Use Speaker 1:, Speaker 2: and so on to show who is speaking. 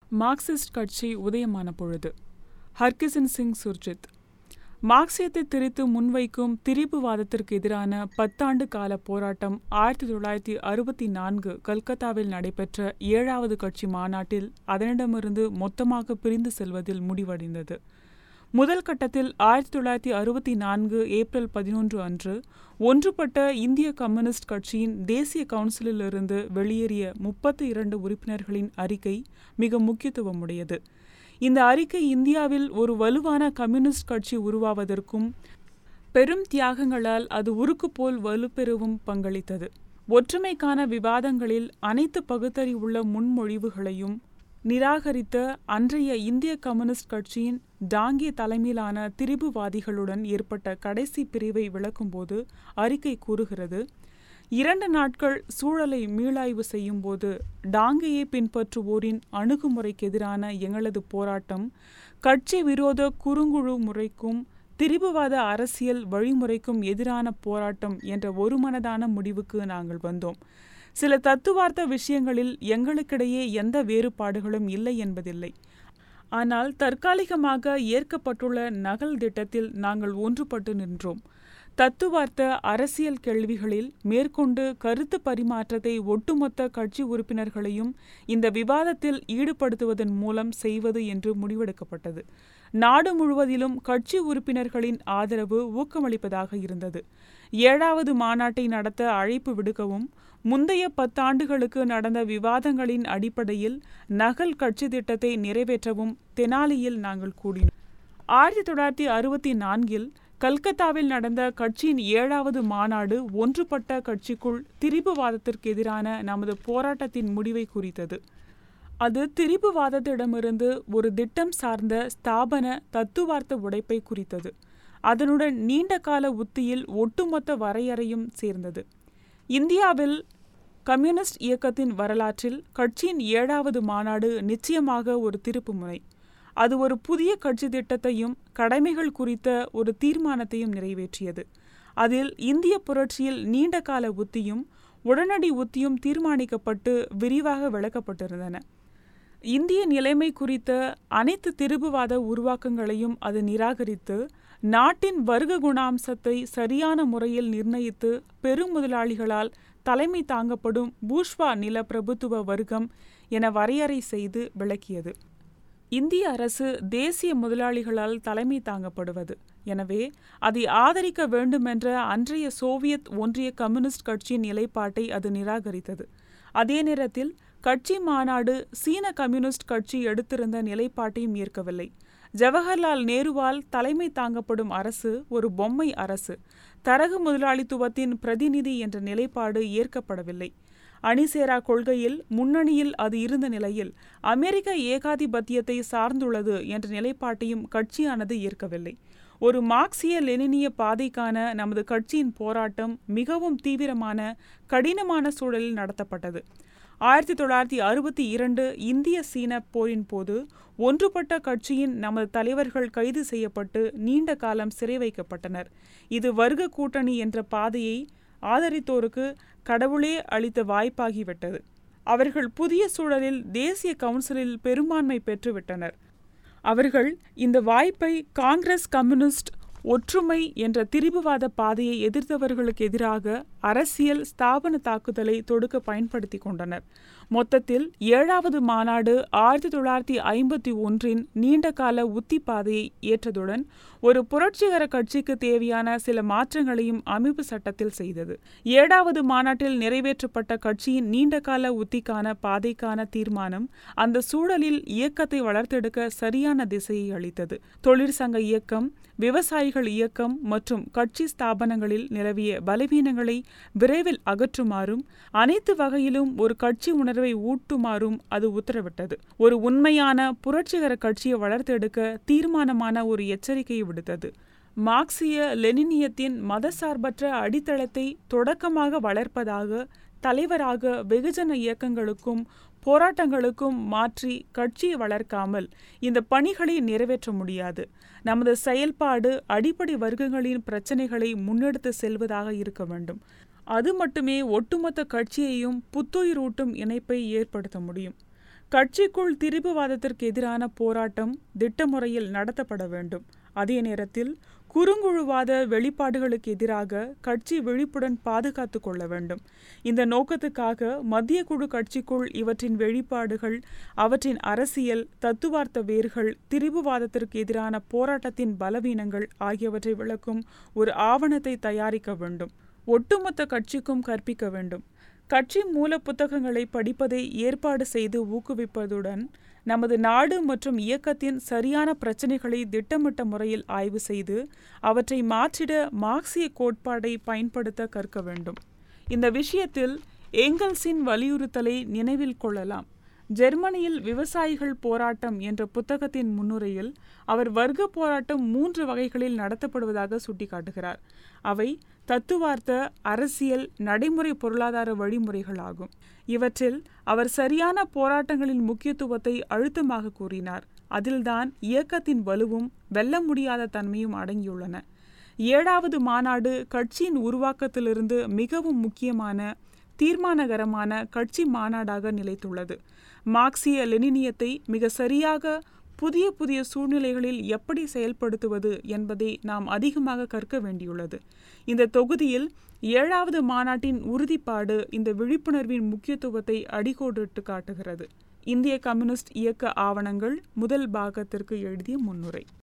Speaker 1: Marxist கட்சி உதயமான பொழுது ஹர்கிசன் சிங் சுர்ஜித் மார்க்சியத்தை திரித்து முன்வைக்கும் திரிபுவாதத்திற்கு எதிரான பத்தாண்டு கால போராட்டம் ஆயிரத்தி தொள்ளாயிரத்தி அறுபத்தி நான்கு கல்கத்தாவில் நடைபெற்ற ஏழாவது கட்சி மாநாட்டில் அதனிடமிருந்து மொத்தமாக பிரிந்து செல்வதில் முடிவடைந்தது முதல் கட்டத்தில் ஆயிரத்தி தொள்ளாயிரத்தி அறுபத்தி நான்கு ஏப்ரல் பதினொன்று அன்று ஒன்றுபட்ட இந்திய கம்யூனிஸ்ட் கட்சியின் தேசிய கவுன்சிலிலிருந்து வெளியேறிய முப்பத்தி இரண்டு உறுப்பினர்களின் அறிக்கை மிக முக்கியத்துவமுடையது இந்த அறிக்கை இந்தியாவில் ஒரு வலுவான கம்யூனிஸ்ட் கட்சி உருவாவதற்கும் பெரும் தியாகங்களால் அது உருக்கு போல் வலுப்பெறவும் பங்களித்தது ஒற்றுமைக்கான விவாதங்களில் அனைத்து பகுத்தறிவுள்ள முன்மொழிவுகளையும் நிராகரித்த அன்றைய இந்திய கம்யூனிஸ்ட் கட்சியின் டாங்கிய தலைமையிலான திரிபுவாதிகளுடன் ஏற்பட்ட கடைசி பிரிவை விளக்கும்போது அறிக்கை கூறுகிறது இரண்டு நாட்கள் சூழலை மீளாய்வு செய்யும்போது டாங்கையை பின்பற்றுவோரின் அணுகுமுறைக்கு எதிரான எங்களது போராட்டம் கட்சி விரோத குறுங்குழு முறைக்கும் திரிபுவாத அரசியல் வழிமுறைக்கும் எதிரான போராட்டம் என்ற ஒருமனதான முடிவுக்கு நாங்கள் வந்தோம் சில தத்துவார்த்த விஷயங்களில் எங்களுக்கிடையே எந்த வேறுபாடுகளும் இல்லை என்பதில்லை ஆனால் தற்காலிகமாக ஏற்கப்பட்டுள்ள நகல் திட்டத்தில் நாங்கள் ஒன்றுபட்டு நின்றோம் தத்துவார்த்த அரசியல் கேள்விகளில் மேற்கொண்டு கருத்து பரிமாற்றத்தை ஒட்டுமொத்த கட்சி உறுப்பினர்களையும் இந்த விவாதத்தில் ஈடுபடுத்துவதன் மூலம் செய்வது என்று முடிவெடுக்கப்பட்டது நாடு முழுவதிலும் கட்சி உறுப்பினர்களின் ஆதரவு ஊக்கமளிப்பதாக இருந்தது ஏழாவது மாநாட்டை நடத்த அழைப்பு விடுக்கவும் முந்தைய பத்தாண்டுகளுக்கு நடந்த விவாதங்களின் அடிப்படையில் நகல் கட்சி திட்டத்தை நிறைவேற்றவும் தெனாலியில் நாங்கள் கூடினோம் ஆயிரத்தி தொள்ளாயிரத்தி அறுபத்தி நான்கில் கல்கத்தாவில் நடந்த கட்சியின் ஏழாவது மாநாடு ஒன்றுபட்ட கட்சிக்குள் திரிபுவாதத்திற்கு எதிரான நமது போராட்டத்தின் முடிவை குறித்தது அது திரிபுவாதத்திடமிருந்து ஒரு திட்டம் சார்ந்த ஸ்தாபன தத்துவார்த்த உடைப்பை குறித்தது அதனுடன் நீண்ட கால உத்தியில் ஒட்டுமொத்த வரையறையும் சேர்ந்தது இந்தியாவில் கம்யூனிஸ்ட் இயக்கத்தின் வரலாற்றில் கட்சியின் ஏழாவது மாநாடு நிச்சயமாக ஒரு திருப்புமுனை அது ஒரு புதிய கட்சி திட்டத்தையும் கடமைகள் குறித்த ஒரு தீர்மானத்தையும் நிறைவேற்றியது அதில் இந்திய புரட்சியில் நீண்ட கால உத்தியும் உடனடி உத்தியும் தீர்மானிக்கப்பட்டு விரிவாக விளக்கப்பட்டிருந்தன இந்திய நிலைமை குறித்த அனைத்து திருபுவாத உருவாக்கங்களையும் அது நிராகரித்து நாட்டின் வர்க்க குணாம்சத்தை சரியான முறையில் நிர்ணயித்து பெருமுதலாளிகளால் தலைமை தாங்கப்படும் பூஷ்வா நில பிரபுத்துவ வர்க்கம் என வரையறை செய்து விளக்கியது இந்திய அரசு தேசிய முதலாளிகளால் தலைமை தாங்கப்படுவது எனவே அதை ஆதரிக்க வேண்டுமென்ற அன்றைய சோவியத் ஒன்றிய கம்யூனிஸ்ட் கட்சியின் நிலைப்பாட்டை அது நிராகரித்தது அதே நேரத்தில் கட்சி மாநாடு சீன கம்யூனிஸ்ட் கட்சி எடுத்திருந்த நிலைப்பாட்டையும் ஏற்கவில்லை ஜவஹர்லால் நேருவால் தலைமை தாங்கப்படும் அரசு ஒரு பொம்மை அரசு தரகு முதலாளித்துவத்தின் பிரதிநிதி என்ற நிலைப்பாடு ஏற்கப்படவில்லை அணிசேரா கொள்கையில் முன்னணியில் அது இருந்த நிலையில் அமெரிக்க ஏகாதிபத்தியத்தை சார்ந்துள்ளது என்ற நிலைப்பாட்டையும் கட்சியானது ஏற்கவில்லை ஒரு மார்க்சிய லெனினிய பாதைக்கான நமது கட்சியின் போராட்டம் மிகவும் தீவிரமான கடினமான சூழலில் நடத்தப்பட்டது ஆயிரத்தி தொள்ளாயிரத்தி அறுபத்தி இரண்டு இந்திய சீன போரின் போது ஒன்றுபட்ட கட்சியின் நமது தலைவர்கள் கைது செய்யப்பட்டு நீண்ட காலம் சிறை வைக்கப்பட்டனர் இது வர்க்க கூட்டணி என்ற பாதையை ஆதரித்தோருக்கு கடவுளே அளித்த வாய்ப்பாகிவிட்டது அவர்கள் புதிய சூழலில் தேசிய கவுன்சிலில் பெரும்பான்மை பெற்றுவிட்டனர் அவர்கள் இந்த வாய்ப்பை காங்கிரஸ் கம்யூனிஸ்ட் ஒற்றுமை என்ற திரிபுவாத பாதையை எதிர்த்தவர்களுக்கு எதிராக அரசியல் ஸ்தாபன தாக்குதலை தொடுக்க பயன்படுத்தி கொண்டனர் மொத்தத்தில் ஏழாவது மாநாடு ஆயிரத்தி தொள்ளாயிரத்தி ஐம்பத்தி ஒன்றின் நீண்டகால உத்தி பாதையை ஏற்றதுடன் ஒரு புரட்சிகர கட்சிக்கு தேவையான சில மாற்றங்களையும் அமைப்பு சட்டத்தில் செய்தது ஏழாவது மாநாட்டில் நிறைவேற்றப்பட்ட கட்சியின் நீண்டகால உத்திக்கான பாதைக்கான தீர்மானம் அந்த சூழலில் இயக்கத்தை வளர்த்தெடுக்க சரியான திசையை அளித்தது தொழிற்சங்க இயக்கம் விவசாயிகள் இயக்கம் மற்றும் கட்சி ஸ்தாபனங்களில் நிலவிய பலவீனங்களை விரைவில் அகற்றுமாறும் அனைத்து வகையிலும் ஒரு கட்சி உணர்வை ஊட்டுமாறும் அது உத்தரவிட்டது ஒரு உண்மையான புரட்சிகர கட்சியை வளர்த்தெடுக்க தீர்மானமான ஒரு எச்சரிக்கையை விடுத்தது மார்க்சிய லெனினியத்தின் மதசார்பற்ற அடித்தளத்தை தொடக்கமாக வளர்ப்பதாக தலைவராக வெகுஜன இயக்கங்களுக்கும் போராட்டங்களுக்கும் மாற்றி கட்சியை வளர்க்காமல் இந்த பணிகளை நிறைவேற்ற முடியாது நமது செயல்பாடு அடிப்படை வர்க்கங்களின் பிரச்சனைகளை முன்னெடுத்து செல்வதாக இருக்க வேண்டும் அது மட்டுமே ஒட்டுமொத்த கட்சியையும் புத்துயிரூட்டும் இணைப்பை ஏற்படுத்த முடியும் கட்சிக்குள் திரிபுவாதத்திற்கு எதிரான போராட்டம் திட்டமுறையில் நடத்தப்பட வேண்டும் அதே நேரத்தில் குறுங்குழுவாத வெளிப்பாடுகளுக்கு எதிராக கட்சி விழிப்புடன் பாதுகாத்து கொள்ள வேண்டும் இந்த நோக்கத்துக்காக மத்திய குழு கட்சிக்குள் இவற்றின் வெளிப்பாடுகள் அவற்றின் அரசியல் தத்துவார்த்த வேர்கள் திரிபுவாதத்திற்கு எதிரான போராட்டத்தின் பலவீனங்கள் ஆகியவற்றை விளக்கும் ஒரு ஆவணத்தை தயாரிக்க வேண்டும் ஒட்டுமொத்த கட்சிக்கும் கற்பிக்க வேண்டும் கட்சி மூல புத்தகங்களை படிப்பதை ஏற்பாடு செய்து ஊக்குவிப்பதுடன் நமது நாடு மற்றும் இயக்கத்தின் சரியான பிரச்சனைகளை திட்டமிட்ட முறையில் ஆய்வு செய்து அவற்றை மாற்றிட மார்க்சிய கோட்பாடை பயன்படுத்த கற்க வேண்டும் இந்த விஷயத்தில் ஏங்கல்ஸின் வலியுறுத்தலை நினைவில் கொள்ளலாம் ஜெர்மனியில் விவசாயிகள் போராட்டம் என்ற புத்தகத்தின் முன்னுரையில் அவர் வர்க்க போராட்டம் மூன்று வகைகளில் நடத்தப்படுவதாக சுட்டிக்காட்டுகிறார் அவை தத்துவார்த்த அரசியல் நடைமுறை பொருளாதார வழிமுறைகளாகும் இவற்றில் அவர் சரியான போராட்டங்களின் முக்கியத்துவத்தை அழுத்தமாக கூறினார் அதில்தான் இயக்கத்தின் வலுவும் வெல்ல முடியாத தன்மையும் அடங்கியுள்ளன ஏழாவது மாநாடு கட்சியின் உருவாக்கத்திலிருந்து மிகவும் முக்கியமான தீர்மானகரமான கட்சி மாநாடாக நிலைத்துள்ளது மார்க்சிய லெனினியத்தை மிக சரியாக புதிய புதிய சூழ்நிலைகளில் எப்படி செயல்படுத்துவது என்பதை நாம் அதிகமாக கற்க வேண்டியுள்ளது இந்த தொகுதியில் ஏழாவது மாநாட்டின் உறுதிப்பாடு இந்த விழிப்புணர்வின் முக்கியத்துவத்தை அடிக்கோடிட்டு காட்டுகிறது இந்திய கம்யூனிஸ்ட் இயக்க ஆவணங்கள் முதல் பாகத்திற்கு எழுதிய முன்னுரை